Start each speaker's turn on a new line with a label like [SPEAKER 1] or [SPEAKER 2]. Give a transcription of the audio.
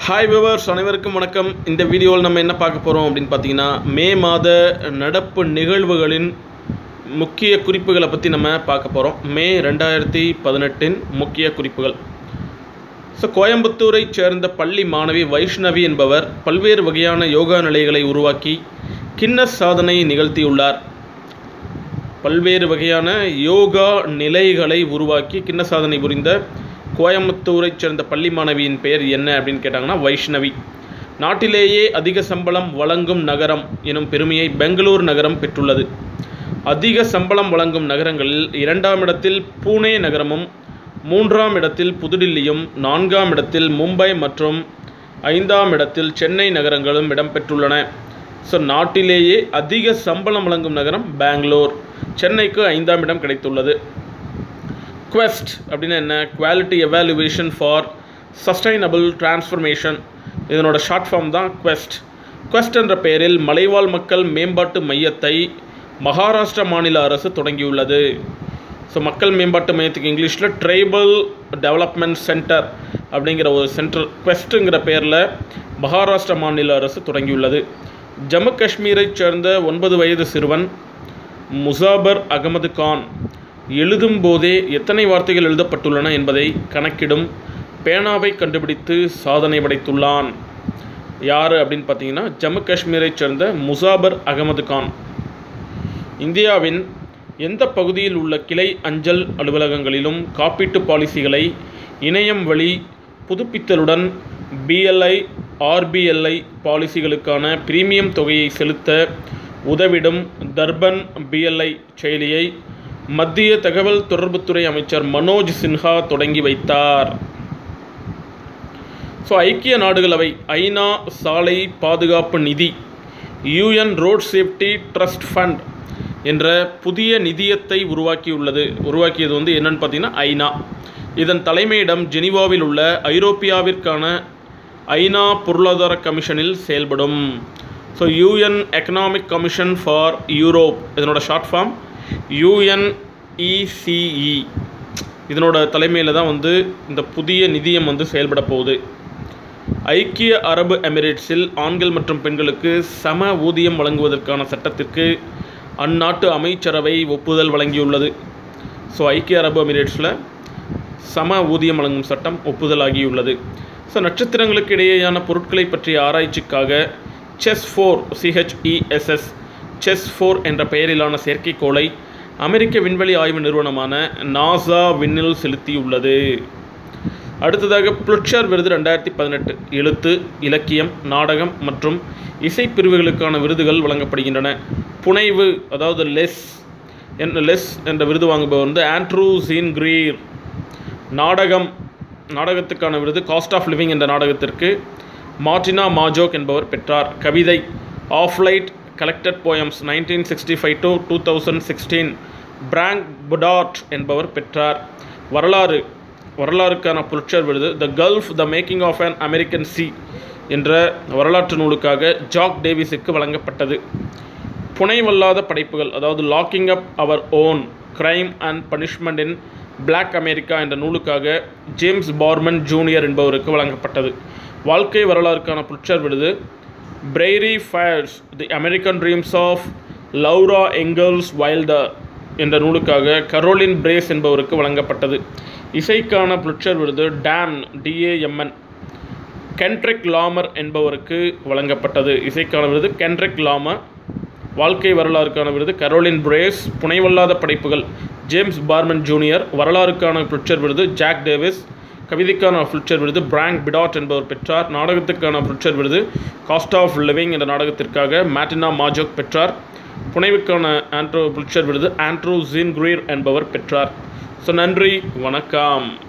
[SPEAKER 1] hi viewers அனைவருக்கும் வணக்கம் இந்த வீடியோவில் நம்ம என்ன பார்க்க போகிறோம் அப்படின்னு பார்த்தீங்கன்னா மே மாத நடப்பு நிகழ்வுகளின் முக்கிய குறிப்புகளை பற்றி நம்ம பார்க்க போகிறோம் மே ரெண்டாயிரத்தி பதினெட்டின் முக்கிய குறிப்புகள் ஸோ கோயம்புத்தூரைச் சேர்ந்த பள்ளி மாணவி வைஷ்ணவி என்பவர் பல்வேறு வகையான யோகா நிலைகளை உருவாக்கி கின்னஸ் சாதனை நிகழ்த்தியுள்ளார் பல்வேறு வகையான யோகா நிலைகளை உருவாக்கி கிண்ண சாதனை புரிந்த கோயம்புத்தூரைச் சேர்ந்த பள்ளி மாணவியின் பெயர் என்ன அப்படின்னு கேட்டாங்கன்னா வைஷ்ணவி நாட்டிலேயே அதிக சம்பளம் வழங்கும் நகரம் எனும் பெருமையை பெங்களூர் நகரம் பெற்றுள்ளது அதிக சம்பளம் வழங்கும் நகரங்களில் இரண்டாம் இடத்தில் பூனே நகரமும் மூன்றாம் இடத்தில் புதுடில்லியும் நான்காம் இடத்தில் மும்பை மற்றும் ஐந்தாம் இடத்தில் சென்னை நகரங்களும் இடம்பெற்றுள்ளன ஸோ நாட்டிலேயே அதிக சம்பளம் வழங்கும் நகரம் பெங்களூர் சென்னைக்கு ஐந்தாம் இடம் கிடைத்துள்ளது குவெஸ்ட் அப்படின்னா என்ன quality evaluation for sustainable transformation இதனோட ஷார்ட் ஃபார்ம் தான் குவெஸ்ட் குவெஸ்ட் என்ற பெயரில் மலைவாழ் மக்கள் மேம்பாட்டு மையத்தை மகாராஷ்டிரா மாநில அரசு தொடங்கியுள்ளது ஸோ மக்கள் மேம்பாட்டு மையத்துக்கு இங்கிலீஷில் ட்ரைபல் டெவலப்மெண்ட் சென்டர் அப்படிங்கிற ஒரு சென்டர் குவெஸ்ட்டுங்கிற பெயரில் மகாராஷ்டிரா மாநில அரசு தொடங்கியுள்ளது ஜம்மு காஷ்மீரைச் சேர்ந்த ஒன்பது வயது சிறுவன் முசாபர் அகமது கான் எழுதும் போதே எத்தனை வார்த்தைகள் எழுதப்பட்டுள்ளன என்பதை கணக்கிடும் பேனாவை கண்டுபிடித்து சாதனை படைத்துள்ளான் யார் அப்படின்னு பார்த்தீங்கன்னா ஜம்மு காஷ்மீரைச் சேர்ந்த முசாபர் அகமது கான் இந்தியாவின் எந்த பகுதியில் உள்ள கிளை அஞ்சல் அலுவலகங்களிலும் காப்பீட்டு பாலிசிகளை இணையம் வழி புதுப்பித்தலுடன் பிஎல்ஐ ஆர்பிஎல்ஐ பாலிசிகளுக்கான பிரீமியம் தொகையை செலுத்த உதவிடும் தர்பன் பிஎல்ஐ செயலியை மத்திய தகவல் தொடர்புத்துறை அமைச்சர் மனோஜ் சின்ஹா தொடங்கி வைத்தார் ஸோ ஐக்கிய நாடுகளவை ஐநா சாலை பாதுகாப்பு நிதி UN road safety trust fund என்ற புதிய நிதியத்தை உருவாக்கியுள்ளது உருவாக்கியது வந்து என்னன்னு பார்த்தீங்கன்னா ஐநா இதன் தலைமையிடம் ஜெனீவாவில் உள்ள ஐரோப்பியாவிற்கான ஐநா பொருளாதார கமிஷனில் செயல்படும் so UN economic commission for Europe இதனோட ஷார்ட் ஃபார்ம் யூஎன்இசிஇ இதனோட தலைமையில் தான் வந்து இந்த புதிய நிதியம் வந்து செயல்பட போகுது ஐக்கிய அரபு எமிரேட்ஸில் ஆண்கள் மற்றும் பெண்களுக்கு சம ஊதியம் வழங்குவதற்கான சட்டத்திற்கு அந்நாட்டு அமைச்சரவை ஒப்புதல் வழங்கியுள்ளது ஸோ ஐக்கிய அரபு எமிரேட்ஸில் சம ஊதியம் வழங்கும் சட்டம் ஒப்புதல் ஆகியுள்ளது ஸோ நட்சத்திரங்களுக்கு இடையேயான பொருட்களை பற்றிய ஆராய்ச்சிக்காக chess four CHESS chess four என்ற பெயரிலான செயற்கைக்கோளை அமெரிக்க விண்வெளி ஆய்வு நிறுவனமான நாசா விண்ணில் செலுத்தியுள்ளது அடுத்ததாக புளிட்சர் விருது ரெண்டாயிரத்தி பதினெட்டு எழுத்து இலக்கியம் நாடகம் மற்றும் இசைப்பிரிவுகளுக்கான விருதுகள் வழங்கப்படுகின்றன புனைவு அதாவது லெஸ் என் லெஸ் என்ற விருது வாங்குபவர் வந்து ஆண்ட்ரூ சீன் கிரீர் நாடகம் நாடகத்துக்கான விருது காஸ்ட் ஆஃப் லிவிங் என்ற நாடகத்திற்கு மார்டினா மாஜோக் என்பவர் பெற்றார் கவிதை half light collected poems nineteen sixty five to two thousand sixteen Frank Bidart என்பவர் பெற்றார் வரலாறு வரலாறுக்கான புலிட்சர் விருது the gulf the making of an American sea என்ற வரலாற்று நூலுக்காக ஜாக் டேவிஸுக்கு வழங்கப்பட்டது புனைவல்லாத படைப்புகள் அதாவது locking up our own crime and punishment in black America என்ற நூலுக்காக ஜேம்ஸ் பார்மன் ஜூனியர் என்பவருக்கு வழங்கப்பட்டது வாழ்க்கை வரலாறுக்கான புலிட்சர் விருது prairie fires the American dreams of Laura Ingalls Wilder என்ற நூலுக்காக கரோலின் பிரேஸ் என்பவருக்கு வழங்கப்பட்டது இசைக்கான புலிட்சர் விருது டேம் டிஏஎம்என் கென்ட்ரிக் லாமர் என்பவருக்கு வழங்கப்பட்டது இசைக்கான விருது கென்ட்ரிக் லாமர் வாழ்க்கை வரலாறுக்கான விருது கரோலின் பிரேஸ் புனைவல்லாத படைப்புகள் ஜேம்ஸ் பார்மன் ஜூனியர் வரலாறுக்கான புலிட்சர் விருது ஜாக் டேவிஸ் கவிதைக்கான புலிட்சர் விருது பிராங்க் பிடாட் என்பவர் பெற்றார் நாடகத்துக்கான புலிட்சர் விருது காஸ்ட் ஆஃப் லிவிங் என்ற நாடகத்திற்காக மேட்டினா மாஜோக் பெற்றார் புனைவுக்கான ஆண்ட்ரோ புலிட்சர் விருது ஆண்ட்ரூ ஜின் கிரீர் என்பவர் பெற்றார் ஸோ நன்றி வணக்கம்